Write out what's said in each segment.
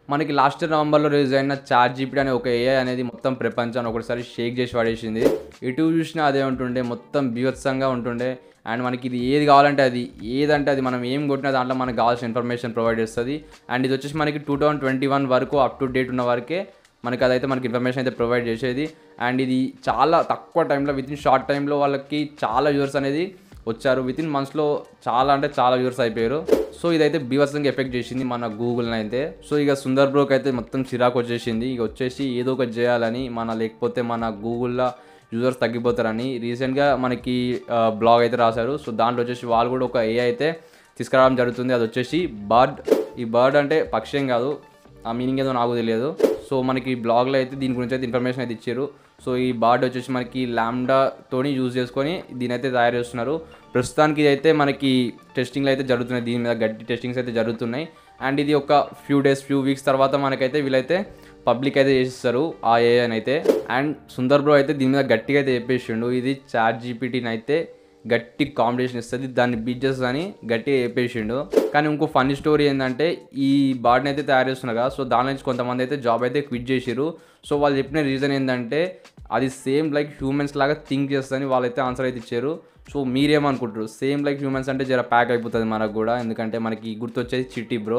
మనకి లాస్ట్ నవంబర్లో రిలీజ్ అయిన చార్ట్ జీపీ అనే ఒక ఏఐ అనేది మొత్తం ప్రపంచాన్ని ఒకటిసారి షేక్ చేసి పడేసింది ఎటు చూసినా అదే ఉంటుండే మొత్తం బీభత్సంగా ఉంటుండే అండ్ మనకి ఇది ఏది కావాలంటే అది ఏదంటే అది మనం ఏం కొట్టినా దాంట్లో మనకు కావాల్సిన ఇన్ఫర్మేషన్ ప్రొవైడ్ చేస్తుంది అండ్ ఇది వచ్చేసి మనకి టూ థౌజండ్ ట్వంటీ వన్ వరకు అప్ టు డేట్ ఉన్న వరకే మనకి అదైతే మనకి ఇన్ఫర్మేషన్ అయితే ప్రొవైడ్ చేసేది అండ్ ఇది చాలా తక్కువ టైంలో విత్ ఇన్ షార్ట్ టైంలో వాళ్ళకి చాలా యూజర్స్ అనేది వచ్చారు విత్ ఇన్ మంత్స్లో చాలా అంటే చాలా యూజర్స్ అయిపోయారు సో ఇదైతే బీభత్సంగా ఎఫెక్ట్ చేసింది మన గూగుల్ని అయితే సో ఇక సుందర్ బ్రోక్ అయితే మొత్తం చిరాకు వచ్చేసింది ఇక వచ్చేసి ఏదో ఒకటి చేయాలని మన లేకపోతే మన గూగుల్లో యూజర్స్ తగ్గిపోతారని రీసెంట్గా మనకి బ్లాగ్ అయితే రాశారు సో దాంట్లో వచ్చేసి వాళ్ళు కూడా ఒక ఏ అయితే తీసుకురావడం జరుగుతుంది అది వచ్చేసి బర్డ్ ఈ బర్డ్ అంటే పక్షి ఏం కాదు ఆ మీనింగ్ ఏదో నాకు తెలియదు సో మనకి బ్లాగ్లో అయితే దీని గురించి అయితే ఇన్ఫర్మేషన్ అయితే ఇచ్చారు సో ఈ బార్డ్ వచ్చేసి మనకి ల్యాండాతోని యూజ్ చేసుకొని దీని అయితే తయారు చేస్తున్నారు ప్రస్తుతానికి ఇది అయితే మనకి టెస్టింగ్లు అయితే జరుగుతున్నాయి దీని మీద గట్టి టెస్టింగ్స్ అయితే జరుగుతున్నాయి అండ్ ఇది ఒక ఫ్యూ డేస్ ఫ్యూ వీక్స్ తర్వాత మనకైతే వీళ్ళైతే పబ్లిక్ అయితే చేసిస్తారు ఆ ఏఐని అయితే అండ్ సుందర్ బ్రో అయితే దీని మీద గట్టిగా అయితే చెప్పేసిండు ఇది చాట్ జీపీటీని అయితే గట్టి కాంపిటీషన్ ఇస్తుంది దాన్ని బీట్ చేస్తుందని గట్టిగా చెప్పేసిండు కానీ ఇంకో ఫన్నీ స్టోరీ ఏంటంటే ఈ బాడీని అయితే తయారు చేస్తున్నారు కదా సో దాని నుంచి కొంతమంది అయితే జాబ్ అయితే క్విట్ చేసిరు సో వాళ్ళు చెప్పిన రీజన్ ఏంటంటే అది సేమ్ లైక్ హ్యూమన్స్ లాగా థింక్ చేస్తుందని వాళ్ళైతే ఆన్సర్ అయితే ఇచ్చారు సో మీరేమనుకుంటారు సేమ్ లైక్ హ్యూమన్స్ అంటే జర ప్యాక్ అయిపోతుంది మనకు కూడా ఎందుకంటే మనకి గుర్తొచ్చేది Chitti bro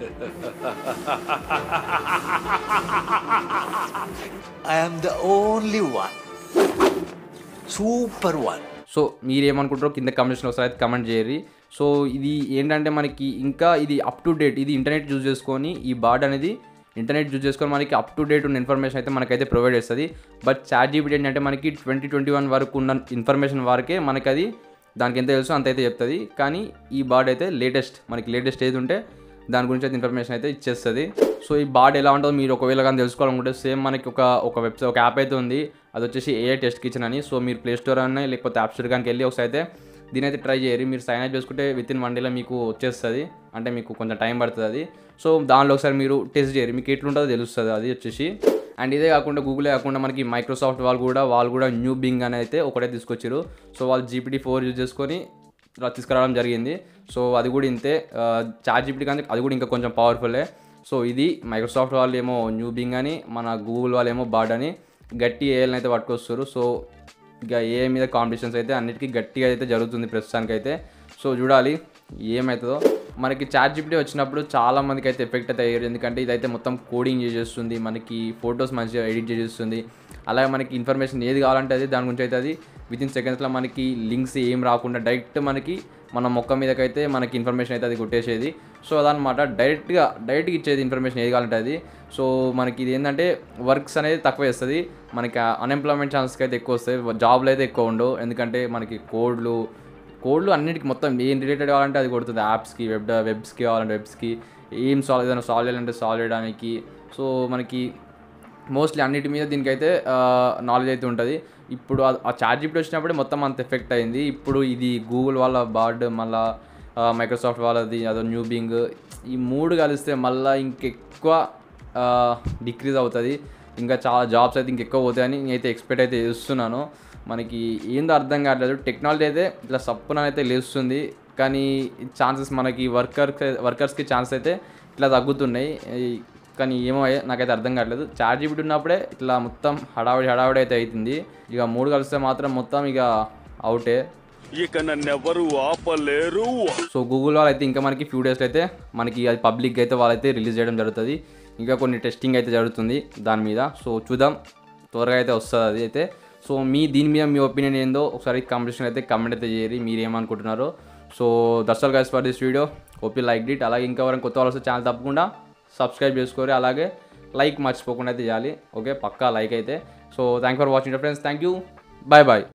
I am the only one. Super one. So మీరు ఏమనుకుంటారో కింద కమెంట్స్లో ఒకసారి అయితే కమెంట్ చేయరు సో ఇది ఏంటంటే మనకి ఇంకా ఇది అప్ టు డేట్ ఇది ఇంటర్నెట్ యూజ్ చేసుకొని ఈ బార్డ్ అనేది ఇంటర్నెట్ యూజ్ చేసుకొని మనకి అప్ టు డేట్ ఉన్న ఇన్ఫర్మేషన్ అయితే మనకైతే ప్రొవైడ్ చేస్తుంది బట్ చాట్ జీపీటీ ఏంటంటే మనకి ట్వంటీ ట్వంటీ వన్ వరకు ఉన్న ఇన్ఫర్మేషన్ వరకే మనకి అది దానికి ఎంత తెలుసో అంత అయితే చెప్తుంది కానీ ఈ బార్డ్ అయితే లేటెస్ట్ మనకి లేటెస్ట్ ఏది ఉంటే దాని గురించి అయితే ఇన్ఫర్మేషన్ అయితే ఇచ్చేస్తుంది సో ఈ బార్డ్ ఎలా ఉంటుందో మీరు ఒకవేళ కానీ తెలుసుకోవాలనుకుంటే సేమ్ మనకి ఒక ఒక వెబ్సైట్ ఒక యాప్ అయితే ఉంది అది వచ్చేసి ఏఐ టెస్ట్ కిచెన్ అని సో మీరు ప్లే స్టోర్ అన్న లేకపోతే యాప్ స్టోర్ కానీ వెళ్ళి ఒకసారి అయితే దీని అయితే ట్రై చేయరు మీరు సైన్ అప్ చేసుకుంటే విత్ ఇన్ వన్ డేలో మీకు వచ్చేస్తుంది అంటే మీకు కొంచెం టైం పడుతుంది అది సో దానిలో ఒకసారి మీరు టెస్ట్ చేయరు మీకు ఎట్లుంటుందో తెలుస్తుంది అది వచ్చేసి అండ్ ఇదే కాకుండా గూగులే కాకుండా మనకి మైక్రోసాఫ్ట్ వాళ్ళు కూడా వాళ్ళు కూడా న్యూ బింగ్ అని అయితే ఒకటే తీసుకొచ్చారు సో వాళ్ళు జీపీటీ ఫోర్ యూజ్ చేసుకొని రా- తీసుకురావడం జరిగింది సో అది కూడా ఇంతే చార్ట్ జీపీటీ కానీ అది కూడా ఇంకా కొంచెం పవర్ఫుల్లే సో ఇది మైక్రోసాఫ్ట్ వాళ్ళు ఏమో న్యూ బింగ్ అని మన గూగుల్ వాళ్ళు ఏమో బాడ్ అని గట్టి ఏఐలను అయితే పట్టుకొస్తారు సో ఇక ఏఐ మీద కాంపిటీషన్స్ అయితే అన్నిటికీ గట్టిగా అయితే జరుగుతుంది ప్రస్తుతానికి అయితే సో చూడాలి ఏమవుతుందో మనకి చాట్ జీపీటీ వచ్చినప్పుడు చాలా మందికి అయితే ఎఫెక్ట్ అయితే అయ్యారు ఎందుకంటే ఇదైతే మొత్తం కోడింగ్ చేసేస్తుంది మనకి ఫొటోస్ మంచిగా ఎడిట్ చేసేస్తుంది అలాగే మనకి ఇన్ఫర్మేషన్ ఏది కావాలంటే అది దాని గురించి అయితే అది విత్ ఇన్ సెకండ్స్లో మనకి లింక్స్ ఏం రాకుండా డైరెక్ట్ మనకి మన మొక్క మీదకైతే మనకి ఇన్ఫర్మేషన్ అయితే అది కొట్టేసేది సో అదనమాట డైరెక్ట్గా డైరెక్ట్గా ఇచ్చేది ఇన్ఫర్మేషన్ ఏది కావాలంటే అది సో మనకి ఇది ఏంటంటే వర్క్స్ అనేది తక్కువ వేస్తుంది మనకి అన్ఎంప్లాయ్మెంట్ ఛాన్సెస్కి అయితే ఎక్కువ వస్తాయి జాబ్లు అయితే ఎక్కువ ఉండవు ఎందుకంటే మనకి కోడ్లు కోడ్లు అన్నిటికి మొత్తం ఏం రిలేటెడ్ కావాలంటే అది కొడుతుంది యాప్స్కి వెబ్ వెబ్స్కి కావాలంటే వెబ్స్కి ఏం సాల్వ్ ఏదైనా సాల్వ్ చేయాలంటే సాల్వ్ చేయడానికి సో మనకి మోస్ట్లీ అన్నిటి మీద దీనికైతే నాలెడ్జ్ అయితే ఉంటుంది ఇప్పుడు ఆ- ఆ చార్జ్ జీపీటీ వచ్చినప్పుడే మొత్తం అంత ఎఫెక్ట్ అయింది ఇప్పుడు ఇది గూగుల్ వాళ్ళ బార్డ్ మళ్ళా మైక్రోసాఫ్ట్ వాళ్ళది అదో న్యూ బింగ్ ఈ మూడు కలిస్తే మళ్ళీ ఇంకెక్కువ డిక్రీజ్ అవుతుంది ఇంకా చాలా జాబ్స్ అయితే ఇంకెక్కువ పోతాయని నేనైతే ఎక్స్పెక్ట్ అయితే చేస్తున్నాను మనకి ఏందో అర్థం కావట్లేదు టెక్నాలజీ అయితే ఇట్లా సప్పున అయితే లేస్తుంది కానీ ఛాన్సెస్ మనకి వర్కర్ వర్కర్స్కి ఛాన్స్ అయితే ఇట్లా తగ్గుతున్నాయి ఈ- కానీ ఏమో అయ్యే- నాకైతే అర్థం కావట్లేదు చార్జ్ జీబీటీ ఉన్నప్పుడే ఇట్లా మొత్తం హడావిడి హడావిడి అయితే అవుతుంది ఇక మూడు కలిస్తే మాత్రం మొత్తం ఇక అవుటే ఇక నన్నెవరు ఆపలేరు సో గూగుల్ వాళ్ళు అయితే ఇంకా మనకి ఫ్యూ డేస్లో అయితే మనకి అది పబ్లిక్ అయితే వాళ్ళైతే రిలీజ్ చేయడం జరుగుతుంది ఇంకా కొన్ని టెస్టింగ్ అయితే జరుగుతుంది దాని మీద సో చూద్దాం త్వరగా అయితే వస్తుంది అది అయితే సో మీ దీని మీద మీ ఒపీనియన్ ఏందో ఒకసారి కాంపిటీషన్ అయితే కమెంట్ అయితే చేయరి మీరు ఏమనుకుంటున్నారో so that's all guys for this video hope you liked it అలాగే ఇంకా ఎవరైనా కొత్త వాళ్ళు వస్తే ఛానల్ తప్పకుండా సబ్స్క్రైబ్ చేసుకోరు అలాగే లైక్ మర్చిపోకుండా అయితే చేయాలి ఓకే పక్కా లైక్ అయితే so thank for watching friends thank you bye bye